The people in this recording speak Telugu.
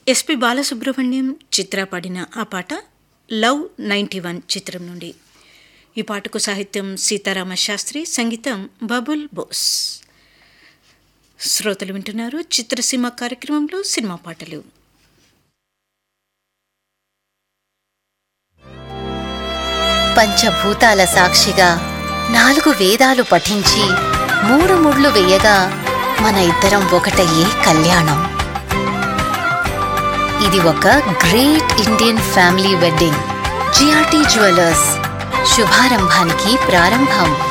ఎస్పి బాలసుబ్రహ్మణ్యం చిత్ర పాడిన ఆ పాట లవ్ నైంటీ వన్ చిత్రం నుండి ఈ పాటకు సాహిత్యం సీతారామ శాస్త్రి సంగీతం బబుల్ బోస్ శ్రోతలు వింటున్నారు చిత్రసీమ కార్యక్రమంలో సినిమా పాటలు పంచభూతాల సాక్షిగా నాలుగు వేదాలు పఠించి మూడు ముళ్ళు వేయగా మన ఇద్దరం ఒకటయ్యే కళ్యాణం ఇది ఒక great Indian family wedding GRT jewellers శుభారంభానికి ప్రారంభం